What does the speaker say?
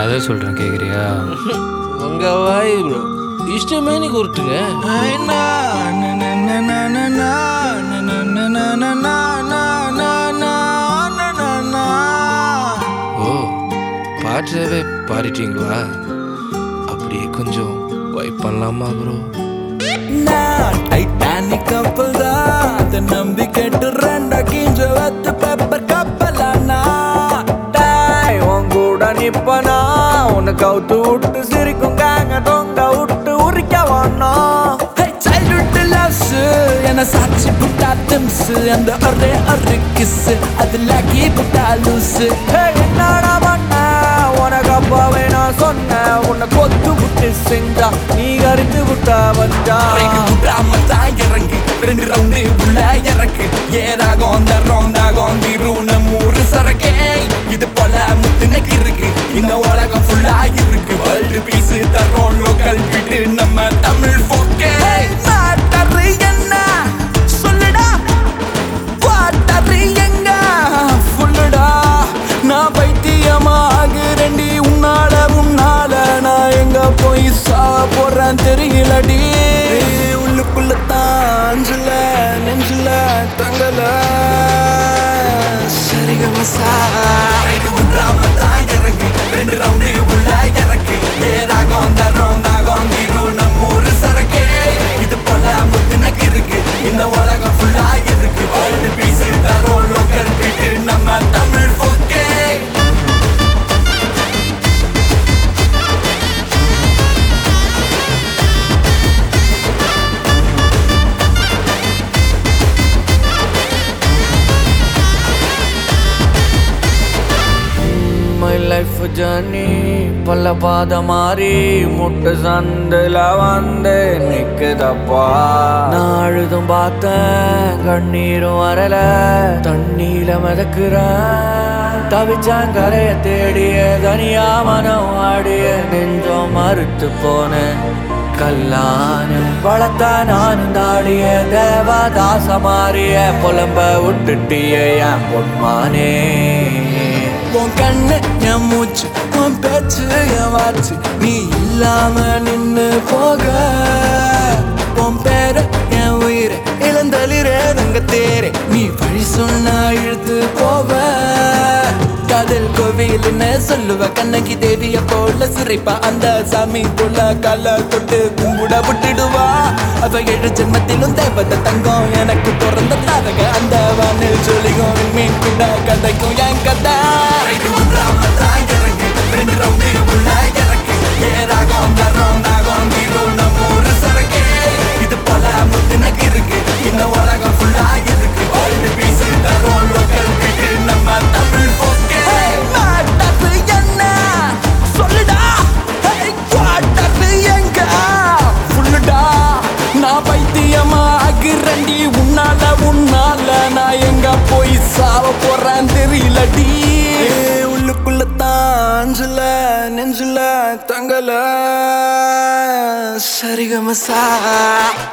கதை சொல்கிறேன் கேட்குறியா உங்க வாய் ப்ரோ இஷ்டமேனி கொடுத்துங்க ஓ பாட்டவே பாடிட்டீங்களா அப்படியே கொஞ்சம் வைப் பண்ணலாமா ப்ரோ நான் டைட்டானிக் கப்பல் தான் அதை நம்பி கேட்டு ரெண்டா கிஞ்ச வத்து பேப்பர் கப்பலானா டாய் உன் கூட நிப்பனா உன்னை கவுத்து விட்டு சிரிக்கும் காங்க தொங்க விட்டு உரிக்க வேணும் சைல்ட்ஹுட் லவ்ஸ் என்ன சாட்சி புட்டா திம்ஸ் அந்த ஒரே ஒரு கிஸ் அதுல கீ புட்டா லூஸ் என்னடா பண்ண உனக்கு அப்பாவே நான் சொன்னேன் உன்னை கொத்து விட்டு செஞ்சா நீ கறிந்து விட்டா வந்தா தான் இறங்கு ரெண்டு ரவுண்டு உள்ள இறக்கு ஏதாகும் அந்த ரவுண்டாகும் திருவுன மூறு சரக்கே இது போல முத்துனக்கு இருக்கு இந்த உலகம் ஃபுல்லா இருக்கு வேர்ல்டு பீஸ் தரோம் லோக்கல் விட்டு நம்ம தமிழ் போக்கே மாட்டரு என்ன சொல்லுடா வாட்டரு எங்க ஃபுல்லுடா நான் பைத்தியமாகிறேன்டி உன்னால உன்னால நான் எங்க போய் சா போறேன் தெரியலடி உள்ளுக்குள்ள தாஞ்சல நெஞ்சில தங்கல சரிகமசா தான் இறங்கு ரெண்டு ரவுண்டு உள்ள இறக்கு ஏதாகும் அந்த ரவுண்டாகும் திருவுன மூறு சரக்கே இது போல முத்துனக்கு இருக்கு இந்த உலகம் ஃபுல்லா இருக்கு வேர்ல்டு பீஸ் தரோம் லோக்கல் விட்டு நம்ம தமிழ் போக்கே மை லைஃப் ஜர்னி பல பாத மாறி முட்டு சந்தில வந்து நிக்குதப்பா நான் அழுதும் பார்த்தேன் கண்ணீரும் வரல தண்ணீல மிதக்குறேன் தவிச்சான் கரைய தேடிய தனியா மனம் ஆடிய நெஞ்சம் மறுத்து போனேன் கல்லான வளர்த்தா நானும் தாடிய தேவதாச மாறிய புலம்ப விட்டுட்டிய என் பொன்மானே உன் கண்ணு என் மூச்சு உன் பேச்சு என் வாச்சு நீ இல்லாம நின்னு போக உன் பேர என் உயிர் இளந்தளிரே தங்க தேரே நீ வழி சொன்னா இழுத்து போவ காதல் கோவில்னு சொல்லுவ கண்ணகி தேவிய போல சிரிப்பா அந்த சாமி போல கால தொட்டு கும்பிட விட்டுடுவா அவ ஏழு ஜென்மத்திலும் தேவத தங்கம் எனக்கு பிறந்த தாரக அந்த வானில் ஜொலிகும் மீன் கூட கதைக்கும் என் கதை ரெண்டு ரவுண்டு உள்ள இறக்கு ஏதாகும் அந்த ரவுண்டாகும் திருவுன மூறு சரக்கே இது போல முத்துனக்கு இருக்கு இந்த உலகம் ஃபுல்லா இருக்கு வேர்ல்டு பீஸ் தரோம் லோக்கல் விட்டு நம்ம தமிழ் போக்கே மாட்டது என்ன சொல்லுடா Hey, குவாட்டரு எங்க ஃபுல்லுடா நான் பைத்தியமா ஆகிறண்டி உன்னால உன்னால நான் எங்க போய் சாவ போறேன் தெரியலடி உள்ளுக்குள்ள தாஞ்சல நெஞ்சில தங்கல சரிகமசா